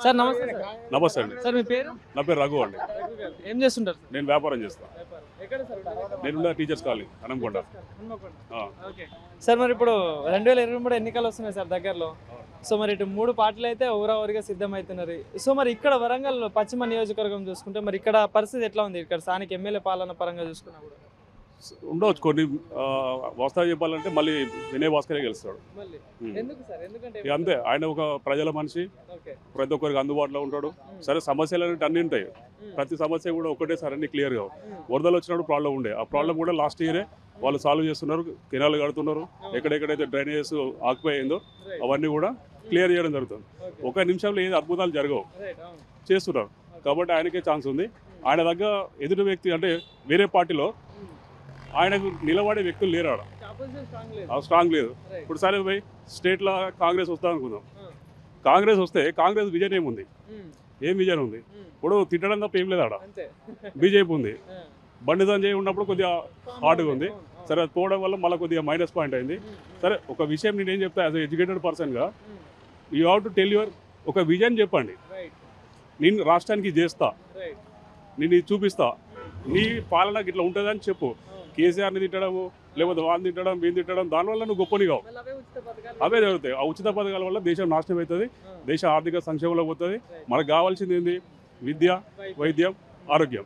Sir నమస్తే sir నమస్తే అండి సార్ మీ పేరు నా పేరు రఘు అండి ఏం చేస్తుంటారు సార్ నేను వ్యాపారం చేస్తాను ఎక్కడ సార్ నేను టీచర్స్ కాలనీ అనంకొండ ఆ. ఓకే సార్ మరి ఇప్పుడు రెండు వేల ఇరవై మూడు ఎన్నికలు వస్తున్నాయి సార్ దగ్గరలో సో మరి ఇటు మూడు పార్టీలు అయితే ఊరవరిగా సిద్ధమవుతున్నారు సో మరి ఇక్కడ వరంగల్ పశ్చిమ నియోజకవర్గం చూసుకుంటే మరి ఇక్కడ పరిస్థితి ఎట్లా ఉంది ఇక్కడ స్థానిక ఎమ్మెల్యే పాలన పరంగా చూసుకున్నా కూడా ఉండవచ్చు కొన్ని ఆ, వాస్తవం చెప్పాలంటే మళ్ళీ వినయ్ భాస్కరే గెలుస్తాడు మళ్ళీ ఉమ్. ఎందుకు సార్ ఎందుకంటే ఇక అంతే ఆయన ఒక ప్రజల మనిషి ఓకే ప్రతి ఒక్కరికి అందుబాటులో ఉంటాడు సరే సమస్యలు అనేవి అన్ని ఉంటాయి ప్రతి సమస్య కూడా ఒకటేసారి అన్ని క్లియర్ గా వరదలు వచ్చినప్పుడు ప్రాబ్లం ఉండే ఆ ప్రాబ్లం కూడా లాస్ట్ ఇయరే వాళ్ళు సాల్వ్ చేస్తున్నారు కెనాలు కడుతున్నారు ఎక్కడెక్కడైతే డ్రైనేజెస్ ఆగిపోయిందో అవన్నీ కూడా క్లియర్ చేయడం జరుగుతుంది ఒక నిమిషంలో ఏది అద్భుతాలు జరగవు చేస్తున్నారు కాబట్టి ఆయనకే ఛాన్స్ ఉంది ఆయన దగ్గర ఎదుటి వ్యక్తి అంటే వేరే పార్టీలో ఆయనకు నిలబడే వ్యక్తులు లేరు ఆడ ఆ స్ట్రాంగ్ లేదు ఇప్పుడు సరే పోయి స్టేట్లో కాంగ్రెస్ వస్తా అనుకుందాం కాంగ్రెస్ వస్తే కాంగ్రెస్ విజయం ఏముంది ఏం విజయం ఉంది ఇప్పుడు తిట్టడం తప్ప ఏం లేదు ఆడ అంతే బీజేపీ ఉంది బండి సంజయ్ ఉన్నప్పుడు కొద్దిగా హార్డ్గా ఉంది సరే అది పోవడం వల్ల మళ్ళీ కొద్దిగా మైనస్ పాయింట్ అయింది సరే ఒక విషయం నేను ఏం చెప్తా యాజ్ ఎడ్యుకేటెడ్ పర్సన్గా you have to tell your ఒక విజన్ చెప్పండి నేను రాష్ట్రానికి ఇది చేస్తా నేను ఇది చూపిస్తా నీ పాలనకి ఇట్లా ఉంటుందని చెప్పు కేసీఆర్ని తిట్టడము లేకపోతే వాళ్ళని తిట్టడం వీని తిట్టడం దానివల్ల నువ్వు గొప్పని కావు అవే జరుగుతాయి ఆ ఉచిత పథకాల వల్ల దేశం నాశనం అవుతుంది దేశ ఆర్థిక సంక్షేమంలో పోతుంది మనకు కావాల్సింది ఏంది విద్య వైద్యం ఆరోగ్యం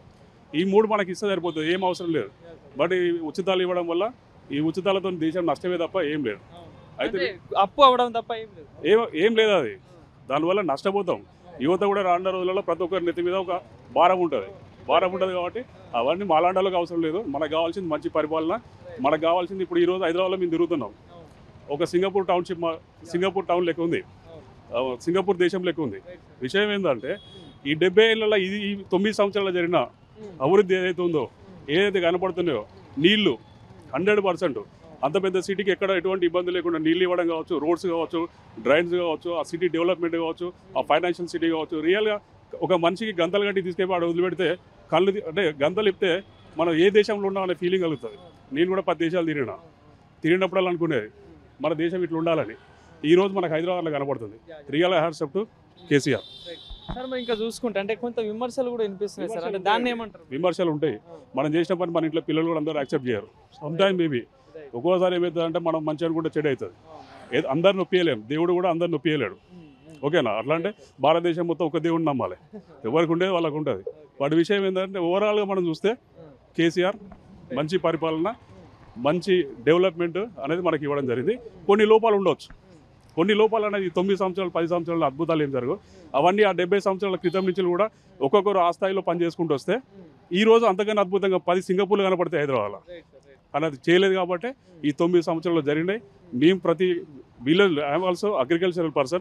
ఈ మూడు మనకి ఇస్తే సరిపోతుంది ఏం అవసరం లేదు బట్ ఈ ఉచితాలు ఇవ్వడం వల్ల ఈ ఉచితాలతో దేశం నష్టమే తప్ప ఏం లేదు అయితే అయితే అప్పు అవడం తప్ప ఏం లేదు ఏం ఏం లేదు అది దానివల్ల నష్టపోతాం యువత కూడా రానున్న రోజులలో ప్రతి ఒక్కరి నెత్తి మీద ఒక భారం ఉంటుంది భారం ఉంటుంది కాబట్టి అవన్నీ మాలాండాలకు అవసరం లేదు మనకు కావాల్సింది మంచి పరిపాలన మనకు కావాల్సింది ఇప్పుడు ఈ రోజు హైదరాబాద్లో మేము తిరుగుతున్నాం ఒక సింగపూర్ టౌన్షిప్ మా సింగపూర్ టౌన్ లెక్క ఉంది ఆ, సింగపూర్ దేశం లెక్క ఉంది విషయం ఏంటంటే ఈ డెబ్బై ఏళ్ళలో ఇది ఈ తొమ్మిది సంవత్సరాలు జరిగిన అభివృద్ధి ఏదైతే ఉందో ఏదైతే కనపడుతున్నాయో నీళ్లు హండ్రెడ్ పర్సెంట్ అంత పెద్ద సిటీకి ఎక్కడ ఎటువంటి ఇబ్బంది లేకుండా నీళ్ళు ఇవ్వడం కావచ్చు రోడ్స్ కావచ్చు డ్రైన్స్ కావచ్చు ఆ సిటీ డెవలప్మెంట్ కావచ్చు ఆ ఫైనాన్షియల్ సిటీ కావచ్చు రియల్గా ఒక మనిషికి గంతలు కట్టి తీసుకెళ్ళి ఆడ వదిలిపెడితే కళ్ళు తి- అంటే గంతలు ఇప్పితే మనం ఏ దేశంలో ఉన్నాం అనే ఫీలింగ్ కలుగుతుంది నేను కూడా పది దేశాలు తిరిగిన తిరిగినప్పుడల్లా అనుకునేది మన దేశం ఇట్లా ఉండాలని ఈ రోజు మనకు హైదరాబాద్లో కనపడుతుంది real hats up to KCR sir మరి ఇంకా చూసుకుంటే అంటే కొంత విమర్శలు కూడా వినిపిస్తున్నాయి సార్ అంటే విమర్శలు దాన్ని ఏమంటారు విమర్శలు ఉంటాయి మనం చేసిన పని మన ఇంట్లో పిల్లలు కూడా అందరూ యాక్సెప్ట్ చేయరు సమ్ టైమ్ మేబీ ఒక్కోసారి ఏమవుతుందంటే మనం మంచి అనుకుంటే చెడు అవుతుంది ఏది అందరిని నొప్పియలేం దేవుడు కూడా అందరిని నొప్పియలేడు ఓకేనా అట్లా అంటే భారతదేశం మొత్తం ఒక దేవుడిని నమ్మాలి ఎవరికి ఉండేది వాళ్ళకు ఉంటుంది వాటి విషయం ఏంటంటే ఓవరాల్గా మనం చూస్తే కేసీఆర్ మంచి పరిపాలన మంచి డెవలప్మెంట్ అనేది మనకి ఇవ్వడం జరిగింది కొన్ని లోపాలు ఉండవచ్చు కొన్ని లోపాలు అనేది తొమ్మిది సంవత్సరాలు పది సంవత్సరాల అద్భుతాలు ఏం జరగవు అవన్నీ ఆ డెబ్బై సంవత్సరాల క్రితం నుంచి కూడా ఒక్కొక్కరు ఆ స్థాయిలో పని చేసుకుంటూ వస్తే ఈ రోజు అంతకన్నా అద్భుతంగా పది సింగపూర్లు కనపడతాయి హైదరాబాద్లో అనేది చేయలేదు కాబట్టి ఈ తొమ్మిది సంవత్సరాలు జరిగినాయి మేము ప్రతి village I'm also agricultural person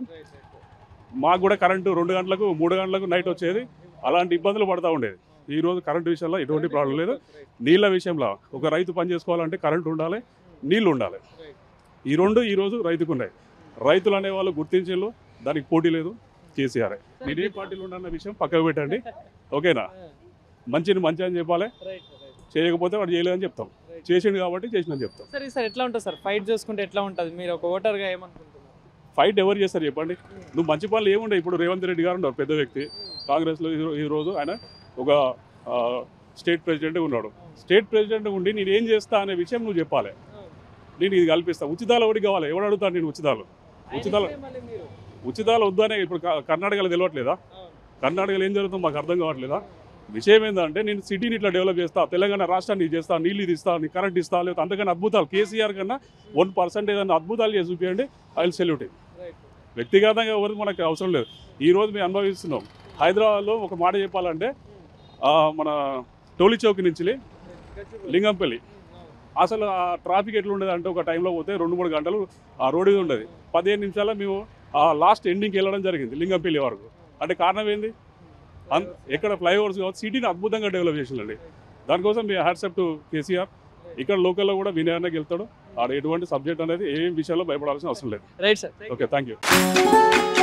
మాకు కూడా కరెంటు రెండు గంటలకు మూడు గంటలకు నైట్ వచ్చేది అలాంటి ఇబ్బందులు పడతా ఉండేది ఈ రోజు కరెంటు విషయంలో ఎటువంటి ప్రాబ్లం లేదు నీళ్ళ విషయంలో ఒక రైతు పని చేసుకోవాలంటే కరెంటు ఉండాలి నీళ్లు ఉండాలి ఈ రెండు ఈ రోజు రైతుకు ఉన్నాయి రైతులు అనేవాళ్ళు గుర్తించేళ్ళు దానికి పోటీ లేదు కేసీఆర్ నేను ఏ పార్టీలు ఉండన్న విషయం పక్కకు పెట్టండి ఓకేనా మంచిని మంచి అని చెప్పాలి చేయకపోతే వాడు చేయలేదని చెప్తాం చేసిండు కాబట్టి చేసిందని చెప్తాం సార్ ఈసారి ఎట్లా ఉంటుంది సార్ ఫైట్ చేసుకుంటే ఎట్లా ఉంటుంది మీరు ఒక ఓటర్గా ఏమనుకుంటున్నారు ఫైట్ ఎవరు చేస్తారు చెప్పండి నువ్వు మంచి పనులు ఏముండే ఇప్పుడు రేవంత్ రెడ్డి గారు ఉన్నారు పెద్ద వ్యక్తి కాంగ్రెస్లో ఈ రో- ఈ రోజు ఆయన ఒక ఆ, స్టేట్ ప్రెసిడెంట్ ఉన్నాడు స్టేట్ ప్రెసిడెంట్ ఉండి నేను ఏం చేస్తా అనే విషయం నువ్వు చెప్పాలి నేను ఇది కల్పిస్తా ఉచితాలు ఎవరికి కావాలి ఎవడు అడుగుతాను నేను ఉచితాలు ఉచితాలు ఆయనకే మళ్ళీ మీరు ఉచితాలు వద్దనే ఇప్పుడు క- కర్ణాటకలో తెలియట్లేదా కర్ణాటకలో ఏం జరుగుతుందో మాకు అర్థం కావట్లేదా విషయం ఏంటంటే నేను సిటీని ఇట్లా డెవలప్ చేస్తా తెలంగాణ రాష్ట్రాన్ని ఇది చేస్తా నీళ్ళు ఇది ఇస్తా నీ కరెంట్ ఇస్తా లేకపోతే అంతకన్నా అద్భుతాలు కేసీఆర్ కన్నా వన్ పర్సెంట్ ఏదైనా అద్భుతాలు చేసి చూపించండి ఐ విల్ సెల్యూట్ వ్యక్తిగతంగా ఎవరికి మనకు అవసరం లేదు ఈ రోజు మేము అనుభవిస్తున్నాం హైదరాబాద్లో ఒక మాట చెప్పాలంటే ఆ, మన టోలీ చౌక్ నుంచి లింగంపల్లి అసలు ఆ ట్రాఫిక్ ఎట్లా ఉండేది అంటే ఒక టైంలో పోతే రెండు మూడు గంటలు ఆ రోడ్డు మీద ఉండేది పదిహేను నిమిషాల్లో మేము ఆ లాస్ట్ ఎండింగ్కి వెళ్ళడం జరిగింది లింగంపల్లి వరకు అంటే కారణం ఏంది అన్- ఎక్కడ ఫ్లైఓవర్స్ కావచ్చు సిటీని అద్భుతంగా డెవలప్ చేసిందండి దానికోసం మీ హ్యాట్సప్ టు కేసీఆర్ ఇక్కడ లోకల్లో కూడా వినయానికి వెళ్తాడు ఆడ ఎటువంటి సబ్జెక్ట్ అనేది ఏ విషయాల్లో భయపడాల్సిన అవసరం లేదు right sir okay thank you